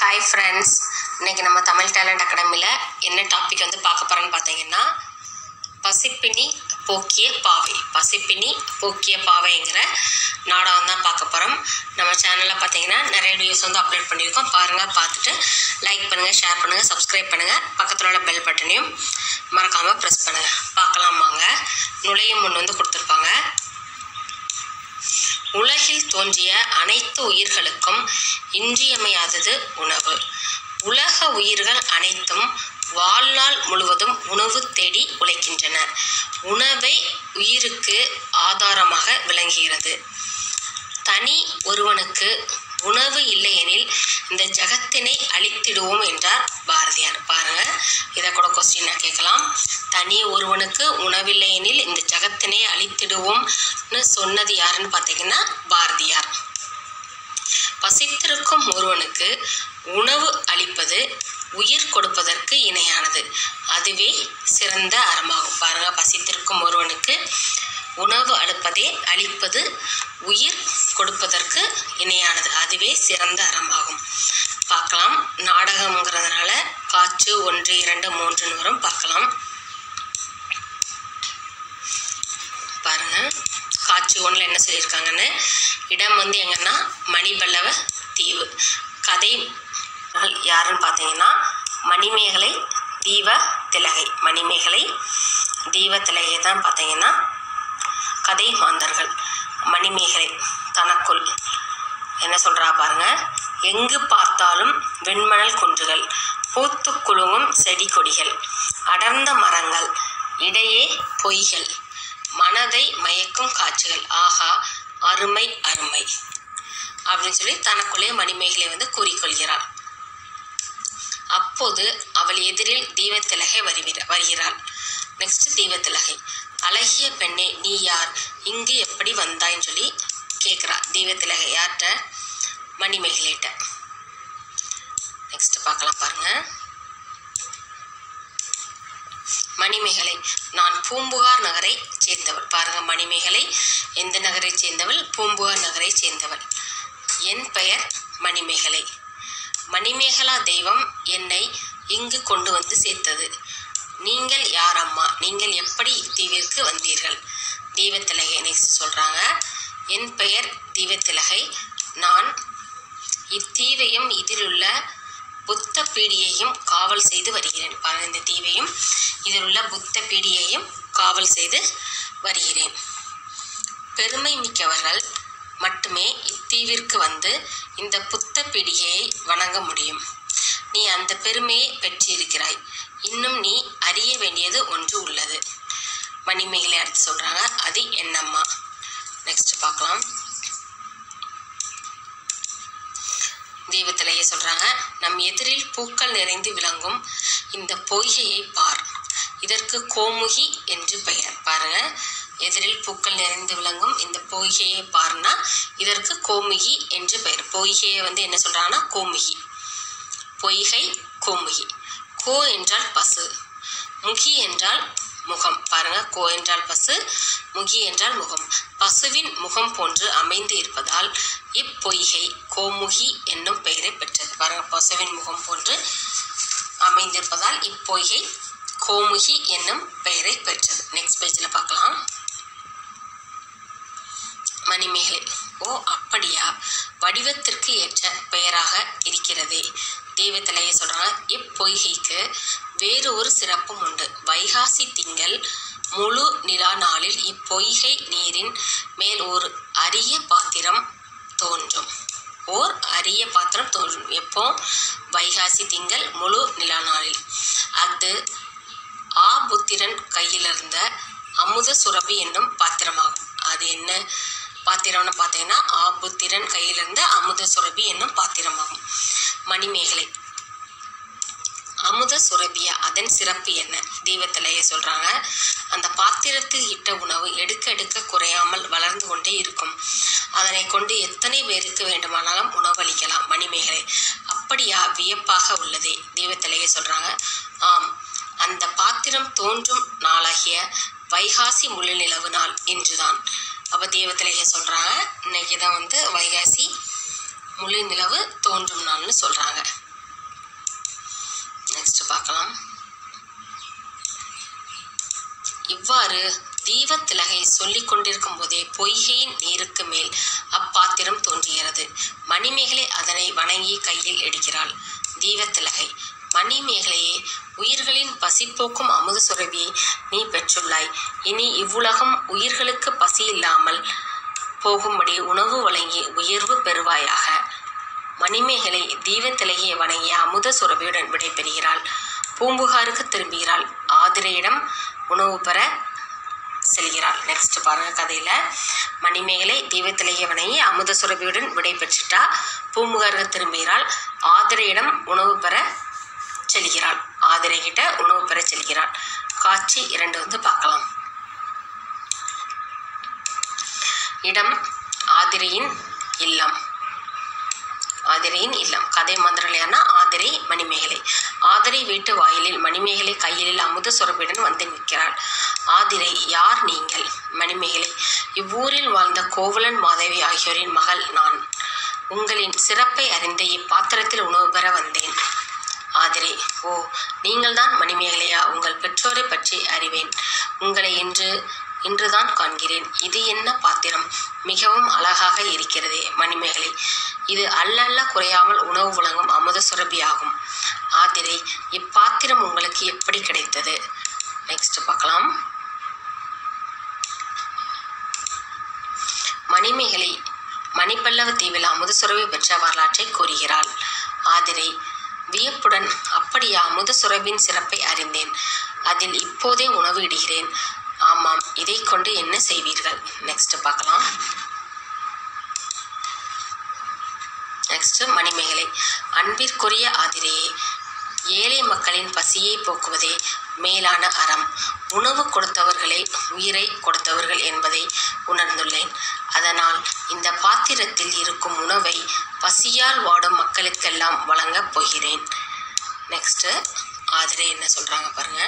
hi friends இன்னைக்கு நம்ம Tamil talent அகாடமியில் என்ன டாபிக் வந்து பார்க்க போகிறோன்னு பார்த்தீங்கன்னா பசிப்பினி போக்கிய பாவை பசிப்பினி போக்கிய பாவைங்கிற நாடகம் தான் பார்க்க போகிறோம் நம்ம சேனலில் பார்த்தீங்கன்னா நிறைய வீடியோஸ் வந்து அப்லோட் பண்ணியிருக்கோம் பாருங்கள் பார்த்துட்டு லைக் பண்ணுங்கள் ஷேர் பண்ணுங்கள் சப்ஸ்கிரைப் பண்ணுங்கள் பக்கத்தில் உள்ள பெல் பட்டனையும் மறக்காமல் ப்ரெஸ் பண்ணுங்கள் பார்க்கலாம் வாங்க நுழையும் முன் வந்து கொடுத்துருப்பாங்க உலகில் தோன்றிய அனைத்து உயிர்களுக்கும் இன்றியமையாதது உணவு உலக உயிர்கள் அனைத்தும் வாழ்நாள் முழுவதும் உணவு தேடி உழைக்கின்றன உணவை உயிருக்கு ஆதாரமாக விளங்குகிறது தனி ஒருவனுக்கு உணவு இல்லையெனில் இந்த ஜகத்தினை அழித்திடுவோம் என்றார் பாரதியார் பாருங்க இதை கூட கொஸ்டினாக கேட்கலாம் தனி ஒருவனுக்கு உணவில்லையெனில் இந்த ஜகத்தினை அழித்திடுவோம்னு சொன்னது யாருன்னு பார்த்தீங்கன்னா பாரதியார் பசித்திருக்கும் ஒருவனுக்கு உணவு அளிப்பது உயிர் கொடுப்பதற்கு இணையானது அதுவே சிறந்த அறமாகும் பாருங்க பசித்திருக்கும் ஒருவனுக்கு உணவு அளிப்பதே அளிப்பது உயிர் கொடுப்பதற்கு இணையானது அதுவே சிறந்த அறமாகும் பார்க்கலாம் நாடகம்ங்கிறதுனால காற்று ஒன்று இரண்டு மூன்றுன்னு வரும் பார்க்கலாம் பாருங்க காட்சி ஒன்றில் என்ன சொல்லியிருக்காங்கன்னு இடம் வந்து எங்கன்னா மணிபல்லவ தீவு கதை யாருன்னு பார்த்தீங்கன்னா மணிமேகலை தீவ திலகை மணிமேகலை தீவ திலகை தான் பார்த்தீங்கன்னா கதை மாந்தர்கள் மணிமேகலை தனக்குள் என்ன சொல்கிறா பாருங்க எங்கு பார்த்தாலும் வெண்மணல் குன்றுகள் பூத்து குலுங்கும் செடி கொடிகள் அடர்ந்த மரங்கள் இடையே பொய்கள் மனதை மயக்கும் காட்சிகள் ஆஹா அருமை அருமை அப்படின்னு சொல்லி தனக்குள்ளே மணிமேகலை வந்து கூறிக்கொள்கிறாள் அப்போது அவள் எதிரில் தீபத்திலகை வருகிற வருகிறாள் நெக்ஸ்ட் தீபத்திலகை அழகிய பெண்ணே நீ யார் இங்கு எப்படி வந்தாய்ன்னு சொல்லி கேட்குறா தீபத்திலகை யார்கிட்ட மணிமேகலைகிட்ட நெக்ஸ்ட் பார்க்கலாம் பாருங்க மணிமேகலை நான் பூம்புகார் நகரை சேர்ந்தவள் பாருங்க மணிமேகலை எந்த நகரை சேர்ந்தவள் பூம்புகார் நகரை சேர்ந்தவள் என் பெயர் மணிமேகலை மணிமேகலா தெய்வம் என்னை இங்கு கொண்டு வந்து சேர்த்தது நீங்கள் யார் அம்மா நீங்கள் எப்படி இத்தீவிற்கு வந்தீர்கள் தீபத்திலகை நெக்ஸ்ட் சொல்கிறாங்க என் பெயர் தீபத்திலகை நான் இத்தீவையும் இதிலுள்ள புத்த பீடியையும் காவல் செய்து வருகிறேன் பாருங்க இந்த தீவையும் இதில் உள்ள புத்த பீடியையும் காவல் செய்து வருகிறேன் பெருமை மிக்கவர்கள் மட்டுமே இத்தீவிற்கு வந்து இந்த புத்த பீடிகையை வணங்க முடியும் நீ அந்த பெருமையை பெற்றிருக்கிறாய் இன்னும் நீ அறிய வேண்டியது ஒன்று உள்ளது மணிமேகலை அடுத்து சொல்றாங்க அது என்னம்மா நெக்ஸ்ட் பார்க்கலாம் தெய்வத்திலேயே சொல்றாங்க நம் எதிரில் பூக்கள் நிறைந்து விளங்கும் இந்த பொய்கையை பார் இதற்கு கோமுகி என்று பெயர் பாருங்க எதிரில் பூக்கள் நிறைந்து விளங்கும் இந்த பொய்கையை பார்னா இதற்கு கோமுகி என்று பெயர் பொய்கையை வந்து என்ன சொல்றாங்கன்னா கோமுகி பொய்கை கோமுகி கோ என்றால் பசு முகி என்றால் முகம் பாருங்க கோ என்றால் பசு முகி என்றால் முகம் பசுவின் முகம் போன்று அமைந்து இருப்பதால் இப்பொய்கை கோமுகி என்னும் பெயரை பெற்றது பாருங்க பசுவின் முகம் போன்று அமைந்திருப்பதால் இப்பொய்கை கோமுகி என்னும் பெயரை பெற்றது நெக்ஸ்ட் பேஜில் பார்க்கலாம் மணிமேகலை ஓ அப்படியா வடிவத்திற்கு ஏற்ற பெயராக இருக்கிறதே தெய்வத்திலேயே சொல்றாங்க இப்பொய்கைக்கு வேறு ஒரு சிறப்பும் உண்டு வைகாசி திங்கள் முழு நிலா நாளில் இப்பொய்கை நீரின் மேல் ஒரு அரிய பாத்திரம் தோன்றும் ஓர் அரிய பாத்திரம் தோன்றும் எப்போ வைகாசி திங்கள் முழு நிலா நாளில் அது ஆபுத்திரன் கையிலிருந்த அமுத சுரபி என்னும் பாத்திரமாகும் அது என்ன பாத்திரம்னு பார்த்தீங்கன்னா ஆபுத்திரன் கையிலிருந்த அமுத சுரபி என்னும் பாத்திரமாகும் மணிமேகலை அமுத சுரபியா அதன் சிறப்பு என்ன தெய்வத்திலேயே சொல்றாங்க அந்த பாத்திரத்தில் இட்ட உணவு எடுக்க எடுக்க குறையாமல் வளர்ந்து கொண்டே இருக்கும் அதனை கொண்டு எத்தனை பேருக்கு வேண்டுமானாலும் உணவளிக்கலாம் மணிமேகலை அப்படியா வியப்பாக உள்ளதே தெய்வத்திலேயே சொல்றாங்க ஆம் அந்த பாத்திரம் தோன்றும் நாளாகிய வைகாசி முழு நிலவு நாள் இன்றுதான் அப்போ தெய்வத்திலேயே சொல்கிறாங்க இன்னைக்கு தான் வந்து வைகாசி முழு நிலவு தோன்றும் நாள்னு சொல்கிறாங்க இவ்வாறு தீபத்திலகை சொல்லிக் கொண்டிருக்கும் போதே பொய்கையின் நீருக்கு மேல் அப்பாத்திரம் தோன்றுகிறது மணிமேகலை அதனை வணங்கி கையில் எடுக்கிறாள் தீபத்திலகை மணிமேகலையே உயிர்களின் பசி போக்கும் அமுத சுரபியை நீ பெற்றுள்ளாய் இனி இவ்வுலகம் உயிர்களுக்கு பசி இல்லாமல் போகும்படி உணவு வழங்கி உயர்வு பெறுவாயாக மணிமேகலை தீபத்திலகையை வணங்கி அமுத சுரபியுடன் விடைபெறுகிறாள் பூம்புகாருக்கு திரும்புகிறாள் ஆதிரையிடம் உணவு பெற செல்கிறாள் நெக்ஸ்ட் பாருங்க கதையில மணிமேகலை தீபத்திலேயே வணங்கி அமுத சுரபியுடன் விடை பெற்றுட்டா பூம்புகாருக்கு திரும்புகிறாள் ஆதிரையிடம் உணவு பெற செல்கிறாள் ஆதிரை கிட்ட உணவு பெற செல்கிறாள் காட்சி இரண்டு வந்து பார்க்கலாம் இடம் ஆதிரையின் இல்லம் ஆதிரையின் இல்லம் கதை மந்திரலையான ஆதிரை மணிமேகலை ஆதிரை வீட்டு வாயிலில் மணிமேகலை கையில் அமுத சுரபியுடன் வந்து நிற்கிறாள் ஆதிரை யார் நீங்கள் மணிமேகலை இவ்வூரில் வாழ்ந்த கோவலன் மாதவி ஆகியோரின் மகள் நான் உங்களின் சிறப்பை அறிந்த இப்பாத்திரத்தில் உணவு பெற வந்தேன் ஆதிரை ஓ நீங்கள்தான் மணிமேகலையா உங்கள் பெற்றோரை பற்றி அறிவேன் உங்களை இன்று இன்றுதான் காண்கிறேன் இது என்ன பாத்திரம் மிகவும் அழகாக இருக்கிறதே மணிமேகலை இது அல்லல்ல குறையாமல் உணவு வழங்கும் அமுத சுரபி ஆகும் ஆதிரை இப்பாத்திரம் உங்களுக்கு எப்படி கிடைத்தது நெக்ஸ்ட் பார்க்கலாம் மணிமேகலை மணிப்பல்லவ தீவில் அமுத சுரபி பெற்ற வரலாற்றை கூறுகிறாள் ஆதிரை வியப்புடன் அப்படியா அமுத சுரபின் சிறப்பை அறிந்தேன் அதில் இப்போதே உணவு இடுகிறேன் ஆமாம் இதை கொண்டு என்ன செய்வீர்கள் நெக்ஸ்ட் பார்க்கலாம் நெக்ஸ்ட் மணிமேகலை அன்பிற்குரிய ஆதிரையே ஏழை மக்களின் பசியை போக்குவதே மேலான அறம் உணவு கொடுத்தவர்களே உயிரை கொடுத்தவர்கள் என்பதை உணர்ந்துள்ளேன் அதனால் இந்த பாத்திரத்தில் இருக்கும் உணவை பசியால் வாடும் மக்களுக்கெல்லாம் வழங்கப் போகிறேன் நெக்ஸ்ட் ஆதிரை என்ன சொல்றாங்க பாருங்க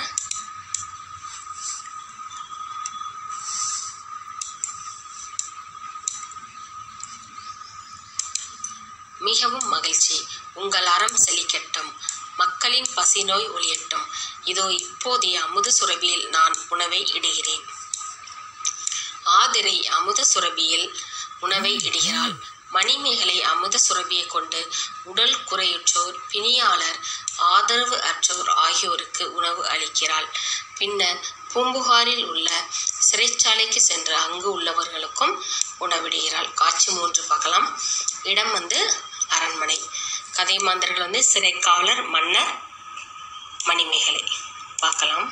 மிகவும் மகிழ்ச்சி உங்கள் அறம் செழிக்கட்டும் மக்களின் பசி நோய் ஒழியட்டும் இதோ இப்போதைய அமுத சுரபியில் நான் உணவை இடுகிறேன் ஆதிரை அமுத சுரபியில் உணவை இடுகிறாள் மணிமேகலை அமுத சுரபியை கொண்டு உடல் குறையுற்றோர் பிணியாளர் ஆதரவு அற்றோர் ஆகியோருக்கு உணவு அளிக்கிறாள் பின்னர் பூம்புகாரில் உள்ள சிறைச்சாலைக்கு சென்று அங்கு உள்ளவர்களுக்கும் உணவிடுகிறாள் காட்சி மூன்று பார்க்கலாம் இடம் வந்து அரண்மனை கதை மாந்தர்கள் வந்து சிறைக்காவலர் மன்னர் மணிமேகலை பார்க்கலாம்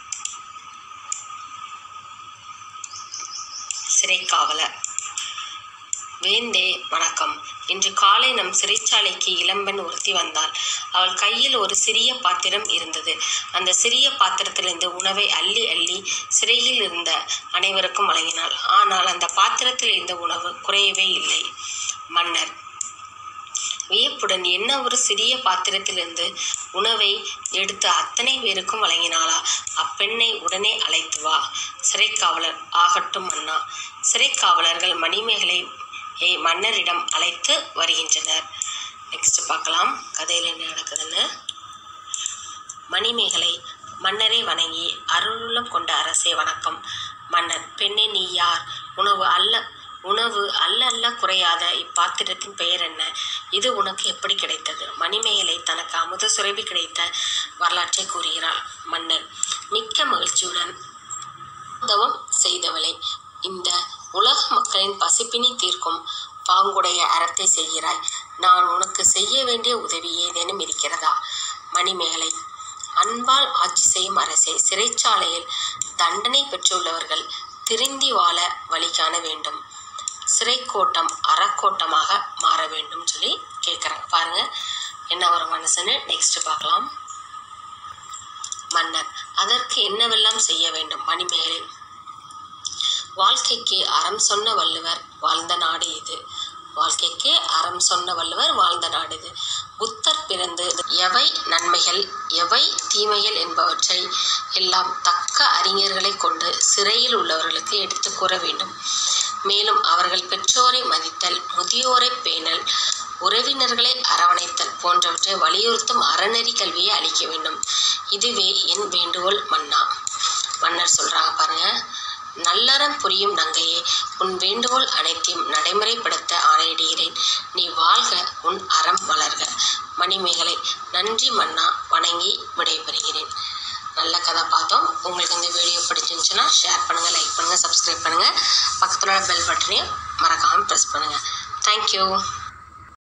சிறைக்காவலர் வேந்தே வணக்கம் இன்று காலை நம் சிறைச்சாலைக்கு இளம்பெண் ஒருத்தி வந்தாள் அவள் கையில் ஒரு சிறிய பாத்திரம் இருந்தது அந்த சிறிய பாத்திரத்திலிருந்து உணவை அள்ளி அள்ளி சிறையில் இருந்த அனைவருக்கும் வழங்கினாள் ஆனால் அந்த பாத்திரத்தில் இருந்த உணவு குறையவே இல்லை மன்னர் வியப்புடன் என்ன ஒரு சிறிய பாத்திரத்திலிருந்து உணவை எடுத்து அத்தனை பேருக்கும் வழங்கினாளா அப்பெண்ணை உடனே அழைத்து வா சிறைக்காவலர் ஆகட்டும் அண்ணா சிறைக்காவலர்கள் மணிமேகலை ஏய் மன்னரிடம் அழைத்து வருகின்றனர் நெக்ஸ்ட் பார்க்கலாம் கதையில் என்ன நடக்குதுன்னு மணிமேகலை மன்னரை வணங்கி அருளுள்ளம் கொண்ட அரசே வணக்கம் மன்னர் பெண்ணே நீ யார் உணவு அல்ல உணவு அல்ல அல்ல குறையாத இப்பாத்திரத்தின் பெயர் என்ன இது உனக்கு எப்படி கிடைத்தது மணிமேகலை தனக்கு அமுத சுரபி கிடைத்த வரலாற்றை கூறுகிறாள் மன்னர் மிக்க மகிழ்ச்சியுடன் உதவம் செய்தவளை இந்த உலக மக்களின் பசிப்பினி தீர்க்கும் பாங்குடைய அறத்தை செய்கிறாய் நான் உனக்கு செய்ய வேண்டிய உதவி ஏதேனும் இருக்கிறதா மணிமேகலை அன்பால் ஆட்சி செய்யும் அரசே சிறைச்சாலையில் தண்டனை பெற்றுள்ளவர்கள் திருந்தி வாழ வழி காண வேண்டும் சிறைக்கோட்டம் அறக்கோட்டமாக மாற வேண்டும் சொல்லி கேட்குறாங்க பாருங்க என்ன ஒரு மனுஷன்னு நெக்ஸ்ட் பார்க்கலாம் மன்னர் அதற்கு என்னவெல்லாம் செய்ய வேண்டும் மணிமேகலை வாழ்க்கைக்கு அறம் சொன்ன வள்ளுவர் வாழ்ந்த நாடு இது வாழ்க்கைக்கு அறம் சொன்ன வள்ளுவர் வாழ்ந்த நாடு இது புத்தர் பிறந்து எவை நன்மைகள் எவை தீமைகள் என்பவற்றை எல்லாம் தக்க அறிஞர்களை கொண்டு சிறையில் உள்ளவர்களுக்கு எடுத்து கூற வேண்டும் மேலும் அவர்கள் பெற்றோரை மதித்தல் முதியோரை பேணல் உறவினர்களை அரவணைத்தல் போன்றவற்றை வலியுறுத்தும் அறநெறி கல்வியை அளிக்க வேண்டும் இதுவே என் வேண்டுகோள் மன்னா மன்னர் சொல்கிறாங்க பாருங்கள் நல்லறம் புரியும் நங்கையே உன் வேண்டுகோள் அனைத்தையும் நடைமுறைப்படுத்த ஆணையிடுகிறேன் நீ வாழ்க உன் அறம் வளர்க மணிமேகலை நன்றி மன்னா வணங்கி விடைபெறுகிறேன் நல்ல கதை பார்த்தோம் உங்களுக்கு இந்த வீடியோ பிடிச்சிருந்துச்சுன்னா ஷேர் பண்ணுங்கள் லைக் பண்ணுங்கள் சப்ஸ்கிரைப் பண்ணுங்கள் பக்கத்தில் உள்ள பெல் பட்டனையும் மறக்காமல் ப்ரெஸ் பண்ணுங்கள் தேங்க்யூ